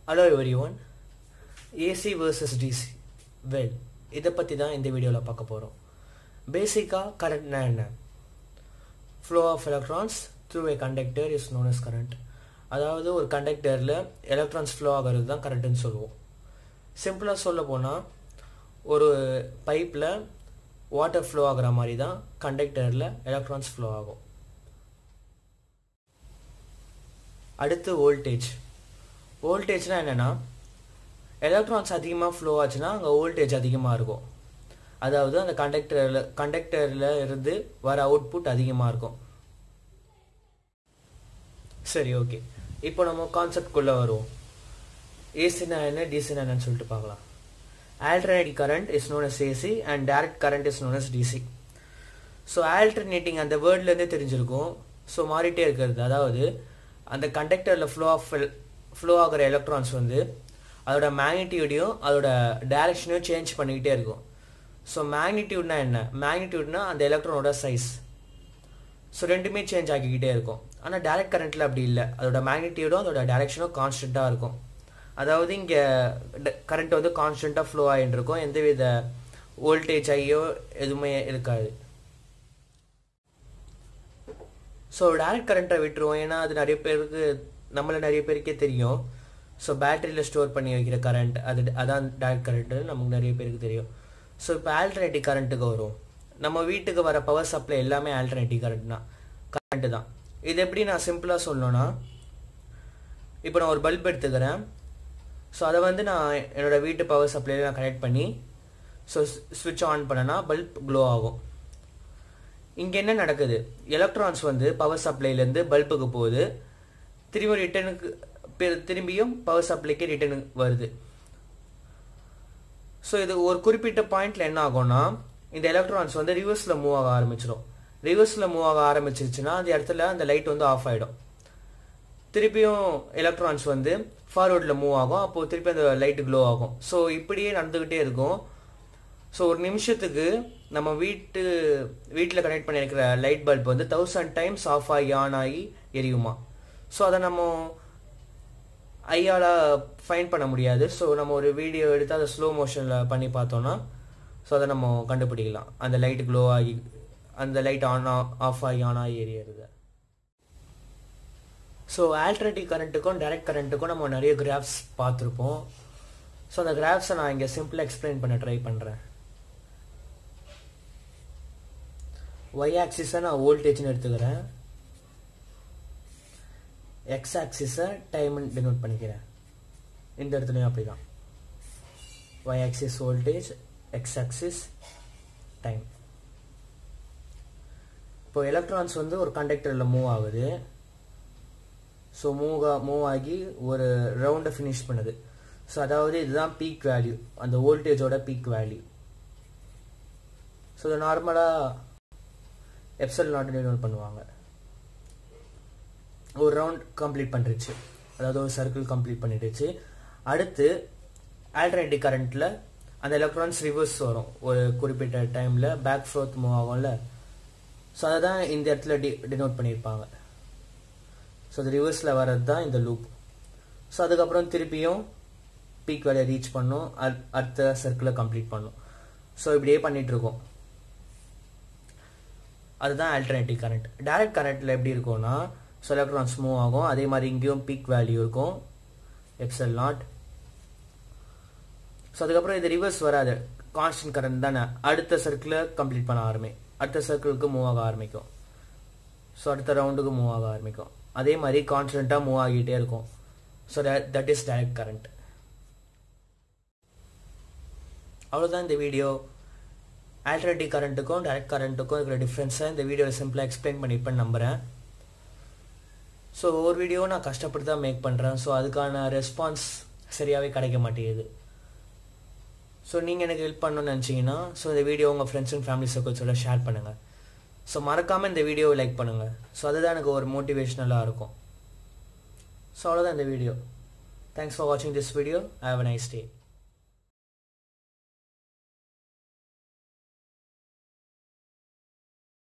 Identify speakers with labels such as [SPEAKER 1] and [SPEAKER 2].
[SPEAKER 1] hello everyone AC vs DC well இதை பற்றி தான் இந்த வீடியோவில் பார்க்க போகிறோம் பேசிக்காக கரண்ட்னா என்ன flow of electrons through a conductor is known as current அதாவது ஒரு கண்டக்டரில் எலக்ட்ரான்ஸ் ஃப்ளோ ஆகிறது தான் கரண்ட்டுன்னு சொல்லுவோம் சிம்பிளாக சொல்ல போனால் ஒரு பைப்பில் வாட்டர் ஃப்ளோ ஆகிற மாதிரி தான் கண்டக்டரில் எலக்ட்ரான்ஸ் ஃப்ளோ ஆகும் அடுத்து வோல்டேஜ் வோல்டேஜ்னால் என்னென்னா எலக்ட்ரான்ஸ் அதிகமாக ஃப்ளோ ஆச்சுன்னா அங்கே வோல்டேஜ் அதிகமாக இருக்கும் அதாவது அந்த கண்டக்டரில் கண்டக்டரில் இருந்து வர அவுட்புட் அதிகமாக இருக்கும் சரி ஓகே இப்போ நம்ம கான்செப்ட்குள்ளே வருவோம் ஏசினா என்ன டிசினா என்னன்னு சொல்லிட்டு பார்க்கலாம் alternating current is known as AC and direct current is known as DC so alternating அந்த வேர்ட்லேருந்தே தெரிஞ்சிருக்கும் ஸோ மாறிட்டே இருக்கிறது அதாவது அந்த கண்டக்டரில் ஃப்ளோ ஆஃப் ஃப்ளோ ஆகிற எலக்ட்ரான்ஸ் வந்து அதோட மேக்னிடியூடையும் அதோட டைரக்ஷனையும் சேஞ்ச் பண்ணிக்கிட்டே இருக்கும் ஸோ மேக்னிடியூட்னா என்ன மேக்னிடியூட்னா அந்த எலக்ட்ரானோட சைஸ் ஸோ ரெண்டுமே சேஞ்ச் ஆகிக்கிட்டே இருக்கும் ஆனால் டைரக்ட் கரண்ட்டில் அப்படி இல்லை அதோட மேக்னிடியூடும் அதோட டைரக்ஷனும் கான்ஸ்டண்ட்டாக இருக்கும் அதாவது இங்கே கரண்ட் வந்து கான்ஸ்டண்ட்டாக ஃப்ளோ ஆகிட்டு இருக்கும் எந்தவித வோல்டேஜ் ஐயோ எதுவுமே இருக்காது ஸோ டைரக்ட் கரண்ட்டை விட்டுருவோம் ஏன்னா அது நிறைய பேருக்கு நம்மள நிறைய பேருக்கே தெரியும் ஸோ பேட்டரியில் ஸ்டோர் பண்ணி வைக்கிற கரண்ட் அது அதான் டைரக்ட் கரண்ட்டு நமக்கு நிறைய பேருக்கு தெரியும் ஸோ இப்போ ஆல்டர்னேட்டிவ் கரண்ட்டுக்கு வரும் நம்ம வீட்டுக்கு வர பவர் சப்ளை எல்லாமே ஆல்டர்னேட்டிவ் கரண்ட் தான் கரண்ட்டு தான் இது எப்படி நான் சிம்பிளாக சொல்லணும்னா இப்போ நான் ஒரு பல்ப் எடுத்துக்கிறேன் ஸோ அதை வந்து நான் என்னோடய வீட்டு பவர் சப்ளையில் நான் கனெக்ட் பண்ணி ஸோ ஸ்விட்ச் ஆன் பண்ணனா பல்ப் க்ளோ ஆகும் இங்கே என்ன நடக்குது எலக்ட்ரான்ஸ் வந்து பவர் சப்ளைலேருந்து பல்புக்கு போகுது திரும்ப ரிட்டனுக்கு திரும்பியும் பவர் சப்ளைக்கு ரிட்டர்ன் வருது ஸோ இது ஒரு குறிப்பிட்ட பாயிண்ட்ல என்ன ஆகும்னா இந்த எலக்ட்ரான்ஸ் வந்து ரிவர்ஸில் மூவ் ஆக ஆரம்பிச்சிடும் ரிவர்ஸில் மூவ் ஆக ஆரம்பிச்சிருச்சுன்னா அந்த இடத்துல அந்த லைட் வந்து ஆஃப் ஆகிடும் திருப்பியும் எலக்ட்ரான்ஸ் வந்து ஃபார்வர்டில் மூவ் ஆகும் அப்போது திருப்பி அந்த லைட் க்ளோ ஆகும் ஸோ இப்படியே நடந்துக்கிட்டே இருக்கும் ஸோ ஒரு நிமிஷத்துக்கு நம்ம வீட்டு வீட்டில் கனெக்ட் பண்ணியிருக்கிற லைட் பல்ப் வந்து தௌசண்ட் டைம்ஸ் ஆஃப் ஆகி ஆன் ஆகி எரியுமா ஸோ அதை நம்ம ஐயால் ஃபைன் பண்ண முடியாது ஸோ நம்ம ஒரு வீடியோ எடுத்து அதை ஸ்லோ மோஷனில் பண்ணி பார்த்தோன்னா ஸோ அதை நம்ம கண்டுபிடிக்கலாம் அந்த லைட் க்ளோ ஆகி அந்த லைட் ஆன் ஆஃப் ஆகி ஆன் ஆகி எரியறது ஸோ ஆல்டர்னேட்டிவ் கரண்ட்டுக்கும் டைரக்ட் கரண்ட்டுக்கும் நம்ம நிறைய கிராஃப்ஸ் பார்த்துருப்போம் ஸோ அந்த கிராஃப்ஸை நான் இங்கே சிம்பிளாக எக்ஸ்பிளைன் பண்ண ட்ரை பண்ணுறேன் ஒய் ஆக்சிஸை நான் வோல்டேஜ்னு எடுத்துக்கிறேன் எக்ஸ் ஆக்சிஸை டைம்னு டினோட் பண்ணிக்கிறேன் இந்த இடத்துலையும் அப்படி தான் Y axis voltage X axis time இப்போ எலக்ட்ரான்ஸ் வந்து ஒரு கண்டக்டரில் மூவ் ஆகுது ஸோ மூவ் மூவ் ஆகி ஒரு ரவுண்டை ஃபினிஷ் பண்ணுது ஸோ அதாவது இதுதான் பீக் வேல்யூ அந்த வோல்டேஜோட பீக் வேல்யூ ஸோ இது நார்மலாக எப்சல் நாட் டினோட் பண்ணுவாங்க ஒரு ரவுண்ட் கம்ப்ளீட் பண்ணிருச்சு அதாவது ஒரு சர்க்கிள் கம்ப்ளீட் பண்ணிடுச்சு அடுத்து ஆல்டர்னேட்டிவ் கரண்ட்டில் அந்த எலக்ட்ரான்ஸ் ரிவர்ஸ் வரும் ஒரு குறிப்பிட்ட டைமில் பேக் ஃப்ரோத் மூவ் ஆகும்ல ஸோ அதை தான் இந்த இடத்துல டி டினோட் பண்ணியிருப்பாங்க ஸோ அது ரிவர்ஸில் வர்றது தான் இந்த லூப் ஸோ அதுக்கப்புறம் திருப்பியும் பீக் வேலையை ரீச் பண்ணும் அடுத்த சர்க்கிளை கம்ப்ளீட் பண்ணும் ஸோ இப்படியே பண்ணிகிட்ருக்கோம் அதுதான் ஆல்டர்னேட்டிவ் கரண்ட் டைரக்ட் கரண்ட்டில் எப்படி இருக்கும்னா ஸோ எலக்ட்ரான்ஸ் மூவ் ஆகும் அதே மாதிரி இங்கேயும் பீக் வேல்யூ இருக்கும் எப்சல் நாட் ஸோ அதுக்கப்புறம் இது ரிவர்ஸ் வராது கான்ஸ்டன்ட் கரண்ட் தானே அடுத்த சர்க்கிளை கம்ப்ளீட் பண்ண ஆரம்பி அடுத்த சர்க்கிளுக்கு மூவ் ஆக ஆரம்பிக்கும் ஸோ அடுத்த ரவுண்டுக்கு மூவ் ஆக ஆரம்பிக்கும் அதே மாதிரி கான்ஸ்டண்ட்டாக மூவ் ஆகிட்டே இருக்கும் so that is direct current அவ்வளோதான் இந்த வீடியோ ஆல்டர்னேட்டிவ் கரண்ட்டுக்கும் டைரக்ட் கரண்ட்டுக்கும் இருக்கிற டிஃப்ரென்ஸை இந்த வீடியோவில் சிம்பிளாக எக்ஸ்பிளைன் பண்ணியிருப்பேன்னு நம்புகிறேன் ஸோ ஒவ்வொரு வீடியோவும் நான் கஷ்டப்பட்டு தான் மேக் பண்ணுறேன் ஸோ அதுக்கான ரெஸ்பான்ஸ் சரியாகவே கிடைக்க மாட்டேங்குது ஸோ நீங்கள் எனக்கு ஹெல்ப் பண்ணணும்னு நினச்சிங்கன்னா ஸோ இந்த வீடியோ உங்கள் ஃப்ரெண்ட்ஸ் அண்ட் ஃபேமிலி சர்க்கிள்ஸோட ஷேர் பண்ணுங்கள் ஸோ மறக்காமல் இந்த வீடியோவை லைக் பண்ணுங்கள் ஸோ அதுதான் எனக்கு ஒரு மோட்டிவேஷ்னலாக இருக்கும் ஸோ அவ்வளோதான் இந்த வீடியோ தேங்க்ஸ் ஃபார் வாட்சிங் this video have a nice day